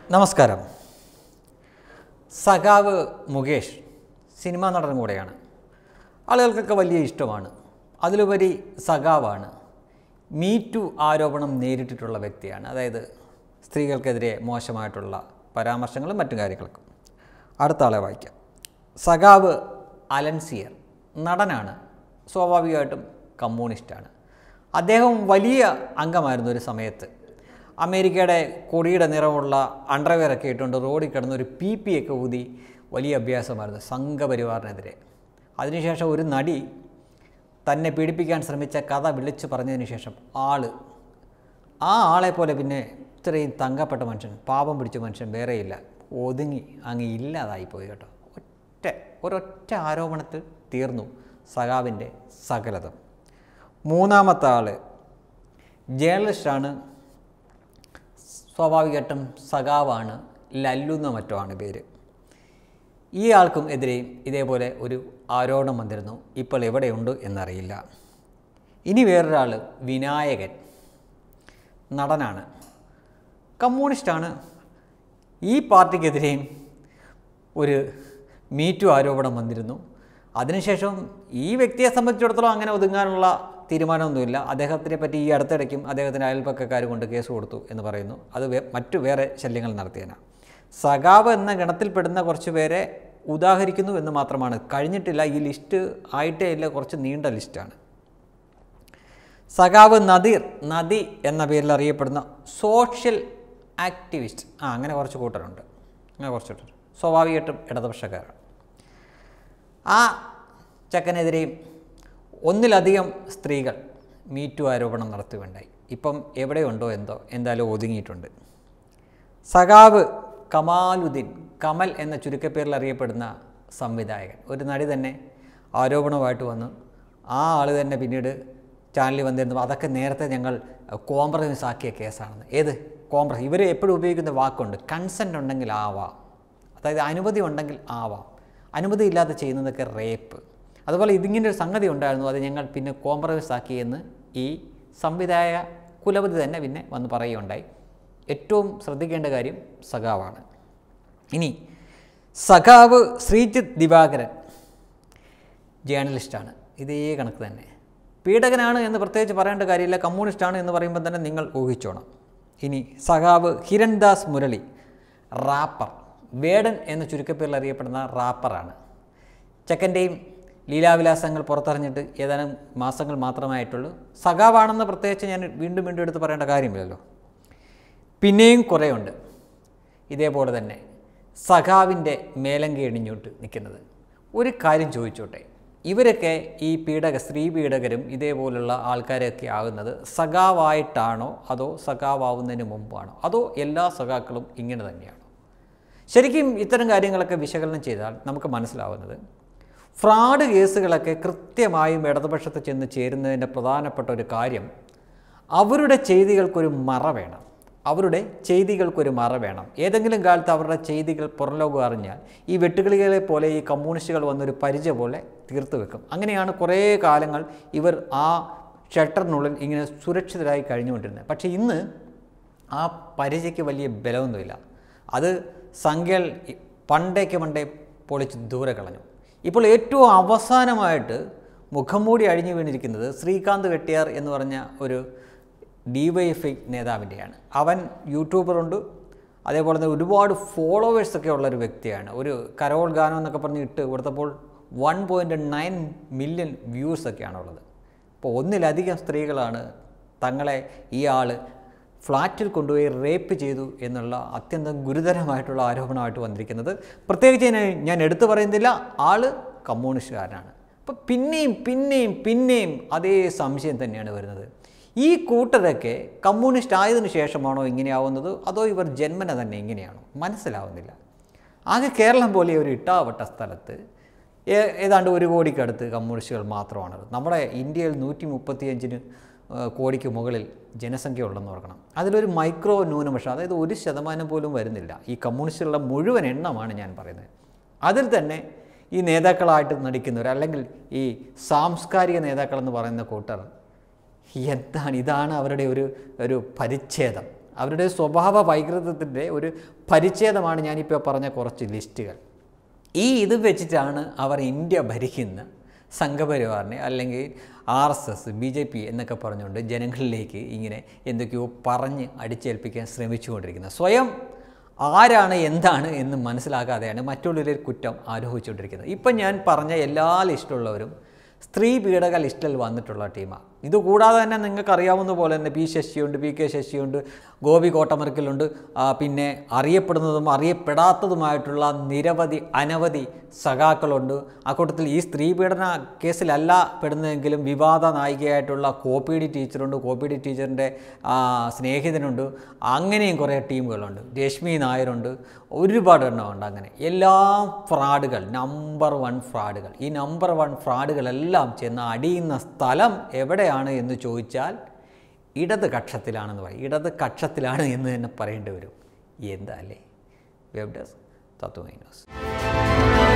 നമസ്കാരം സഖാവ് മുകേഷ് സിനിമാ നടൻ കൂടെയാണ് ആളുകൾക്കൊക്കെ വലിയ ഇഷ്ടമാണ് അതിലുപരി സഖാവാണ് മീ ടു ആരോപണം നേരിട്ടിട്ടുള്ള വ്യക്തിയാണ് അതായത് സ്ത്രീകൾക്കെതിരെ മോശമായിട്ടുള്ള പരാമർശങ്ങളും മറ്റു കാര്യങ്ങൾക്കും അടുത്ത ആളെ വായിക്കാം സഖാവ് അലൻസിയർ നടനാണ് സ്വാഭാവികമായിട്ടും കമ്മ്യൂണിസ്റ്റാണ് അദ്ദേഹം വലിയ അംഗമായിരുന്നു ഒരു സമയത്ത് അമേരിക്കയുടെ കൊടിയുടെ നിറമുള്ള അണ്ടർവെയർ ഒക്കെ ഇട്ടുകൊണ്ട് റോഡിൽ കിടന്ന് ഒരു പി പി ഒക്കെ ഊതി വലിയ അഭ്യാസമായിരുന്നു സംഘപരിവാറിനെതിരെ അതിനുശേഷം ഒരു നടി തന്നെ പീഡിപ്പിക്കാൻ ശ്രമിച്ച കഥ വിളിച്ചു പറഞ്ഞതിന് ശേഷം ആള് ആ ആളെ പോലെ പിന്നെ ഇത്രയും തങ്കപ്പെട്ട മനുഷ്യൻ പാപം പിടിച്ച മനുഷ്യൻ വേറെയില്ല ഒതുങ്ങി അങ്ങ് ഇല്ലാതായിപ്പോയി കേട്ടോ ഒറ്റ ഒരൊറ്റ ആരോപണത്തിൽ തീർന്നു സഖാവിൻ്റെ സകലതും മൂന്നാമത്തെ ആൾ ജേർണലിസ്റ്റാണ് സ്വാഭാവികമായിട്ടും സഖാവാണ് ലല്ലു എന്ന മറ്റോ ആണ് പേര് ഈ ആൾക്കും എതിരെയും ഇതേപോലെ ഒരു ആരോപണം വന്നിരുന്നു ഇപ്പോൾ എവിടെയുണ്ട് എന്നറിയില്ല ഇനി വേറൊരാൾ വിനായകൻ നടനാണ് കമ്മ്യൂണിസ്റ്റാണ് ഈ പാർട്ടിക്കെതിരെയും ഒരു മീറ്റു ആരോപണം വന്നിരുന്നു അതിനുശേഷം ഈ വ്യക്തിയെ സംബന്ധിച്ചിടത്തോളം അങ്ങനെ ഒതുങ്ങാനുള്ള തീരുമാനമൊന്നുമില്ല അദ്ദേഹത്തിനെ പറ്റി ഈ അടുത്തിടയ്ക്കും അദ്ദേഹത്തിൻ്റെ അയൽപ്പക്കക്കാർ കൊണ്ട് കേസ് കൊടുത്തു എന്ന് പറയുന്നു അത് വേ മറ്റു വേറെ ശല്യങ്ങൾ നടത്തിയതിനാണ് സഖാവ് എന്ന ഗണത്തിൽപ്പെടുന്ന കുറച്ച് പേരെ ഉദാഹരിക്കുന്നു എന്ന് മാത്രമാണ് കഴിഞ്ഞിട്ടില്ല ഈ ലിസ്റ്റ് ആയിട്ടേ ഇല്ല കുറച്ച് നീണ്ട ലിസ്റ്റാണ് സഖാവ് നദീർ നദി എന്ന പേരിൽ അറിയപ്പെടുന്ന സോഷ്യൽ ആക്ടിവിസ്റ്റ് ആ അങ്ങനെ കുറച്ച് കൂട്ടരുണ്ട് അങ്ങനെ കുറച്ച് കൂട്ടർ സ്വാഭാവികമായിട്ടും ഇടതുപക്ഷക്കാരാണ് ആ ചക്കനെതിരെയും ഒന്നിലധികം സ്ത്രീകൾ മീറ്റു ആരോപണം നടത്തുകയുണ്ടായി ഇപ്പം എവിടെയുണ്ടോ എന്തോ എന്തായാലും ഒതുങ്ങിയിട്ടുണ്ട് സഖാവ് കമാലുദ്ദീൻ കമൽ എന്ന ചുരുക്കപ്പേരിൽ അറിയപ്പെടുന്ന സംവിധായകൻ ഒരു നടി തന്നെ ആരോപണമായിട്ട് വന്നു ആ ആൾ തന്നെ പിന്നീട് ചാനലിൽ വന്നിരുന്നു അതൊക്കെ നേരത്തെ ഞങ്ങൾ കോംപ്രമൈസ് ആക്കിയ കേസാണെന്ന് ഏത് കോംപ്രമൈസ് ഇവർ എപ്പോഴും ഉപയോഗിക്കുന്ന വാക്കുണ്ട് കൺസെൻ്റ് ഉണ്ടെങ്കിൽ ആവാം അതായത് അനുമതി ഉണ്ടെങ്കിൽ ആവാം അനുമതി ഇല്ലാതെ ചെയ്യുന്നതൊക്കെ റേപ്പ് അതുപോലെ ഇതിങ്ങനെ ഒരു സംഗതി ഉണ്ടായിരുന്നു അത് ഞങ്ങൾ പിന്നെ കോംപ്രമൈസ് ആക്കിയെന്ന് ഈ സംവിധായ കുലപതി തന്നെ പിന്നെ വന്ന് പറയുകയുണ്ടായി ഏറ്റവും ശ്രദ്ധിക്കേണ്ട കാര്യം സഖാവാണ് ഇനി സഖാവ് ശ്രീജിത്ത് ദിവാകരൻ ജേർണലിസ്റ്റാണ് ഇതേ കണക്ക് തന്നെ പീഡകനാണ് എന്ന് പ്രത്യേകിച്ച് പറയേണ്ട കാര്യമില്ല കമ്മ്യൂണിസ്റ്റാണ് എന്ന് പറയുമ്പോൾ തന്നെ നിങ്ങൾ ഊഹിച്ചോണം ഇനി സഖാവ് ഹിരൺദാസ് മുരളി റാപ്പർ വേടൻ എന്ന ചുരുക്കപ്പേരിൽ അറിയപ്പെടുന്ന റാപ്പറാണ് ചെക്കൻ്റെയും ലീലാവിലാസങ്ങൾ പുറത്തറിഞ്ഞിട്ട് ഏതാനും മാസങ്ങൾ മാത്രമായിട്ടുള്ളൂ സഖാവാണെന്ന് പ്രത്യേകിച്ച് ഞാൻ വീണ്ടും വീണ്ടും എടുത്ത് പറയേണ്ട കാര്യമില്ലല്ലോ പിന്നെയും കുറേയുണ്ട് ഇതേപോലെ തന്നെ സഖാവിൻ്റെ മേലങ്കി എണിഞ്ഞോട്ട് നിൽക്കുന്നത് ഒരു കാര്യം ചോദിച്ചോട്ടെ ഇവരൊക്കെ ഈ പീഡക സ്ത്രീ പീഡകരും ഇതേപോലുള്ള ആൾക്കാരൊക്കെ ആകുന്നത് സഖാവായിട്ടാണോ അതോ സഖാവാവുന്നതിന് മുമ്പാണോ അതോ എല്ലാ സഖാക്കളും ഇങ്ങനെ തന്നെയാണോ ശരിക്കും ഇത്തരം കാര്യങ്ങളൊക്കെ വിശകലനം ചെയ്താൽ നമുക്ക് മനസ്സിലാവുന്നത് ഫ്രോഡ് കേസുകളൊക്കെ കൃത്യമായും ഇടതുപക്ഷത്ത് ചെന്ന് ചേരുന്നതിൻ്റെ പ്രധാനപ്പെട്ട ഒരു കാര്യം അവരുടെ ചെയ്തികൾക്കൊരു മറ വേണം അവരുടെ ചെയ്തികൾക്കൊരു മറ വേണം ഏതെങ്കിലും കാലത്ത് അവരുടെ ചെയ്തികൾ പുറംലോകം അറിഞ്ഞാൽ ഈ വെട്ടുകിളികളെ പോലെ ഈ കമ്മ്യൂണിസ്റ്റുകൾ വന്നൊരു പരിചയ പോലെ തീർത്തു വെക്കും അങ്ങനെയാണ് കുറേ കാലങ്ങൾ ഇവർ ആ ഷട്ടറിനുള്ളിൽ ഇങ്ങനെ സുരക്ഷിതരായി കഴിഞ്ഞുകൊണ്ടിരുന്നത് പക്ഷേ ഇന്ന് ആ പരിചയ്ക്ക് വലിയ ബലമൊന്നുമില്ല അത് സംഖ്യകൾ പണ്ടേക്ക് പണ്ടേ പൊളിച്ച് ദൂരെ കളഞ്ഞു ഇപ്പോൾ ഏറ്റവും അവസാനമായിട്ട് മുഖംമൂടി അഴിഞ്ഞു വീണിരിക്കുന്നത് ശ്രീകാന്ത് വെട്ടിയാർ എന്ന് പറഞ്ഞ ഒരു ഡി വൈ എഫ് ഐ നേതാവിൻ്റെയാണ് അവൻ യൂട്യൂബറുണ്ട് അതേപോലെ തന്നെ ഒരുപാട് ഫോളോവേഴ്സൊക്കെ ഉള്ള ഒരു വ്യക്തിയാണ് ഒരു കരോൾ ഗാനം എന്നൊക്കെ പറഞ്ഞ് ഇട്ട് കൊടുത്തപ്പോൾ വൺ പോയിൻറ്റ് നയൻ മില്യൺ വ്യൂസൊക്കെയാണ് ഉള്ളത് അപ്പോൾ ഒന്നിലധികം സ്ത്രീകളാണ് തങ്ങളെ ഈ ആൾ ഫ്ലാറ്റിൽ കൊണ്ടുപോയി റേപ്പ് ചെയ്തു എന്നുള്ള അത്യന്തം ഗുരുതരമായിട്ടുള്ള ആരോപണമായിട്ട് വന്നിരിക്കുന്നത് പ്രത്യേകിച്ച് ഞാൻ ഞാൻ എടുത്തു പറയുന്നില്ല ആൾ കമ്മ്യൂണിസ്റ്റുകാരനാണ് അപ്പോൾ പിന്നെയും പിന്നെയും പിന്നെയും അതേ സംശയം തന്നെയാണ് വരുന്നത് ഈ കൂട്ടരൊക്കെ കമ്മ്യൂണിസ്റ്റ് ആയതിനു ശേഷമാണോ ഇങ്ങനെയാവുന്നത് അതോ ഇവർ ജന്മന തന്നെ ഇങ്ങനെയാണോ മനസ്സിലാവുന്നില്ല ആകെ കേരളം പോലെ ഒരു ഇട്ടാവട്ട സ്ഥലത്ത് ഏ- ഏതാണ്ട് ഒരു കോടിക്കടുത്ത് കമ്മ്യൂണിസ്റ്റുകൾ മാത്രമാണത് നമ്മുടെ ഇന്ത്യയിൽ നൂറ്റി മുപ്പത്തിയഞ്ചിന് കോടിക്ക് മുകളിൽ ജനസംഖ്യ ഉള്ളെന്ന് ഓർക്കണം അതിലൊരു മൈക്രോ ന്യൂനപക്ഷം അതായത് ഒരു ശതമാനം പോലും വരുന്നില്ല ഈ കമ്മ്യൂണിസ്റ്റുകളുടെ മുഴുവൻ എണ്ണമാണ് ഞാൻ പറയുന്നത് അതിൽ തന്നെ ഈ നേതാക്കളായിട്ട് നടിക്കുന്നവർ അല്ലെങ്കിൽ ഈ സാംസ്കാരിക നേതാക്കളെന്ന് പറയുന്ന കൂട്ടർ എന്താണ് ഇതാണ് അവരുടെ ഒരു ഒരു പരിച്ഛേദം അവരുടെ സ്വഭാവ വൈകൃതത്തിൻ്റെ ഒരു പരിച്ഛേദമാണ് ഞാനിപ്പോൾ പറഞ്ഞ കുറച്ച് ലിസ്റ്റുകൾ ഈ ഇത് വെച്ചിട്ടാണ് അവർ ഇന്ത്യ ഭരിക്കുന്ന സംഘപരിവാറിനെ അല്ലെങ്കിൽ R S S B J P എന്നൊക്കെ പറഞ്ഞുകൊണ്ട് ജനങ്ങളിലേക്ക് ഇങ്ങനെ എന്തൊക്കെയോ പറഞ്ഞ് അടിച്ചേൽപ്പിക്കാൻ ശ്രമിച്ചുകൊണ്ടിരിക്കുന്നത് സ്വയം ആരാണ് എന്താണ് എന്ന് മനസ്സിലാക്കാതെയാണ് മറ്റുള്ളവരെ കുറ്റം ആരോപിച്ചുകൊണ്ടിരിക്കുന്നത് ഇപ്പം ഞാൻ പറഞ്ഞ എല്ലാ ലിസ്റ്റിലുള്ളവരും സ്ത്രീ പീഡക ലിസ്റ്റിൽ വന്നിട്ടുള്ള ടീമാണ് ഇതുകൂടാതെ തന്നെ നിങ്ങൾക്ക് അറിയാവുന്ന പോലെ തന്നെ പി ശശിയുണ്ട് പി കെ ശശിയുണ്ട് ഗോപി കോട്ടമർക്കലുണ്ട് ആ, പിന്നെ അറിയപ്പെടുന്നതും അറിയപ്പെടാത്തതുമായിട്ടുള്ള നിരവധി അനവധി സഖാക്കളുണ്ട് അക്കൂട്ടത്തിൽ ഈ സ്ത്രീ പീഡന കേസിലല്ല പെടുന്നതെങ്കിലും വിവാദ നായികയായിട്ടുള്ള കോപ്പി ഡി ടീച്ചറുണ്ട് കോപ്പി ഡി ടീച്ചറിൻ്റെ സ്നേഹിതനുണ്ട് അങ്ങനെയും കുറേ ടീമുകളുണ്ട് രശ്മി നായരുണ്ട് ഒരുപാട് എണ്ണമുണ്ട് അങ്ങനെ എല്ലാ ഫ്രോഡുകൾ നമ്പർ വൺ ഫ്രോഡുകൾ ഈ നമ്പർ വൺ ഫ്രോഡുകളെല്ലാം ചെന്ന് അടിയുന്ന സ്ഥലം എവിടെയാണ് എന്ന് ചോദിച്ചാൽ ഇടത് കക്ഷത്തിലാണെന്ന് പറയും ഇടത് കക്ഷത്തിലാണ് എന്ന് തന്നെ പറയേണ്ടി വരും എന്താ അല്ലേ വെബ് ഡെസ്ക് തത്വമൈ ന്യൂസ്